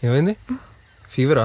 ఏమైంది ఫీవరా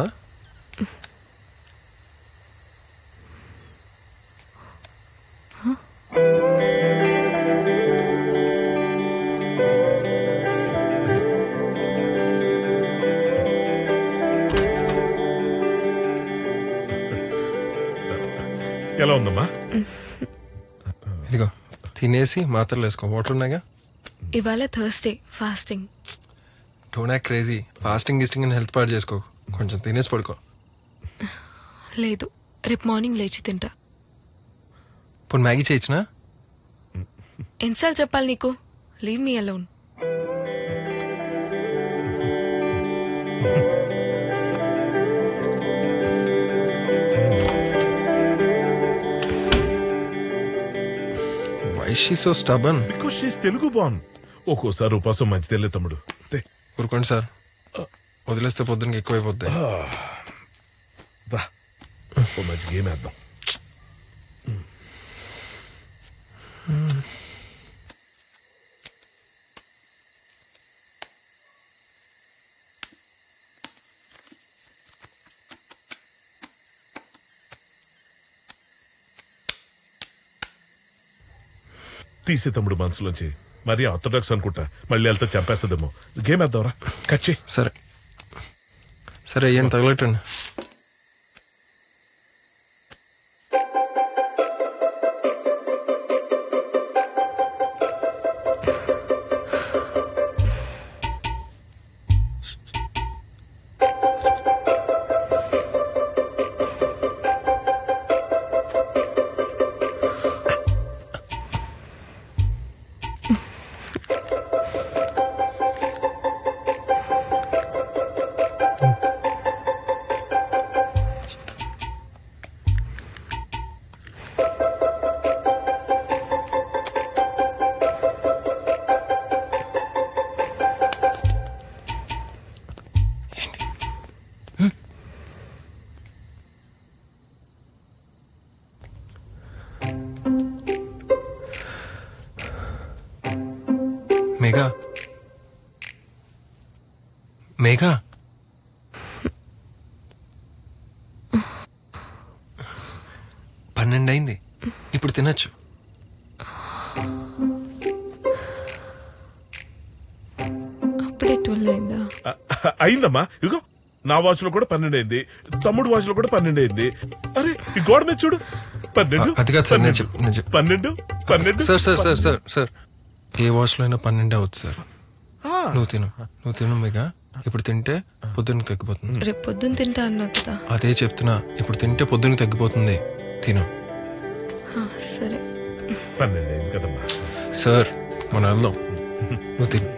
ఎలా ఉందమ్మా ఇదిగో తినేసి మాత్రలు వేసుకో వాటర్ ఉన్నాయిగా ఇవాళ Thursday fasting don't act crazy fasting గిస్టింగ్ అని హెల్త్ పాడు చేసుకో కొంచెం తినేసి పడుకో లేదు రేపు మార్నింగ్ లేచి తింటా ఇప్పుడు మ్యాగీ చేయించినా ఎన్నిసార్లు చెప్పాలి నీకు leave me alone why she so stubborn because she's Telugu born ఒక్కోసారి ఉపాసం మంచిదేలే తమ్ముడు తే, ఊరుకోండి సార్ వదిలేస్తే పొద్దునకి ఎక్కువైపోద్ది రా ఓ మంచి గేమ్ వేద్దాం తీసే తమ్ముడు మనసులోంచి మరీ ఆర్థోడాక్స్ అనుకుంటా మళ్ళీ వెళ్తే చంపేస్తుందేమో గేమ్ వేద్దాంరా కచ్చి సరే సరే ఏం తగలటండి మేఘా మేఘా పన్నెండు అయింది ఇప్పుడు తినచ్చు అప్పుడే ట్వెల్వ్ అయిందా అ- అయిందమ్మా ఇగో నా వాచ్ లో కూడా పన్నెండు అయింది తమ్ముడు వాచ్ లో కూడా పన్నెండు అయింది అరే ఈ గోడ మీద చూడు పన్నెండు అది కాదు సార్ నేను పన్నెండు, చెప్- నేను చెప్- పన్నెండు పన్నెండు sir sir sir sir sir ఏ వాచ్లో అయినా పన్నెండే అవుతుంది సార్ ఆ, నువ్వు తిను నువ్వు తిను మేఘా ఇప్పుడు తింటే పొద్దున్నకి తగ్గిపోతుంది రేపు పొద్దున్న తింటా అన్నా కదా అదే చెప్తున్నా ఇప్పుడు తింటే పొద్దున్నకి తగ్గిపోతుంది తిను హా, సరే పన్నెండు అయింది కదమ్మా సార్ మనం వెళ్దాం నువ్వు తిను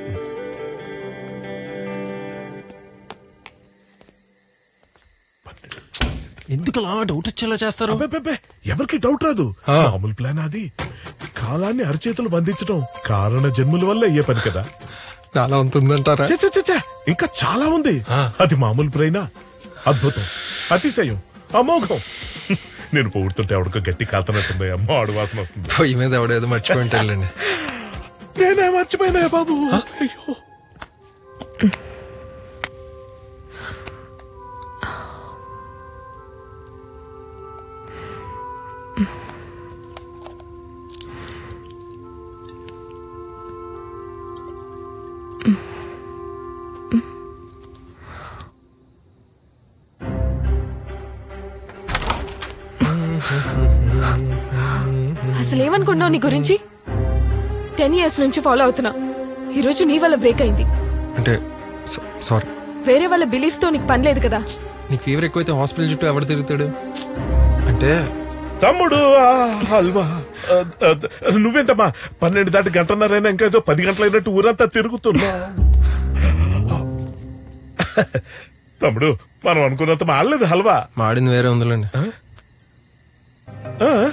ఎందుకు అలా డౌట్ వచ్చేలా చేస్తారు అబ్బబ్బబ్బే, ఎవరికి డౌట్ రాదు ఆ. మామూలు ప్లాన్ అది కాలాన్ని అరచేతులు బంధించడం కారణ జన్ముల వల్ల అయ్యే పని కదా చాలా ఉంటుందంటారా చ్చ, చ్చ, చ్చ, చ్చ, ఇంకా చాలా ఉంది ఆ. అది మామూలు ప్రైనా అద్భుతం అతిశయం అమోఘం నేను పొగుడుతుంటే ఎవడికో గట్టి కాల్తనట్టుంది అమ్మ ఆడు వాసన వస్తుంది పొయ్యి మీద ఎవడేదో మర్చిపోయింటారులేండి నేనే మర్చిపోయినా బాబు అయ్యో అసలు ఏమనుకున్నావు నీ గురించి టెన్ ఇయర్స్ నుంచి ఫాలో అవుతున్నా ఈరోజు నీ వల్ల బ్రేక్ అయింది అంటే సారీ వేరే వాళ్ళ బిలీఫ్ తో నీకు పని లేదు కదా నీకు ఫీవర్ ఎక్కువైతే హాస్పిటల్ చుట్టూ ఎవడు తిరుగుతాడు అంటే తమ్ముడు ఆ, హల్వా ఆ, ఆ, నువ్వేంటమ్మా పన్నెండు దాటి గంటన్నరైనా ఇంకా ఏదో పది గంటలైనట్టు ఊరంతా తిరుగుతున్నా తమ్ముడు మనం అనుకున్నంత మాడలేదు హల్వా మాడింది వేరే ఉందిలేండి ఆ?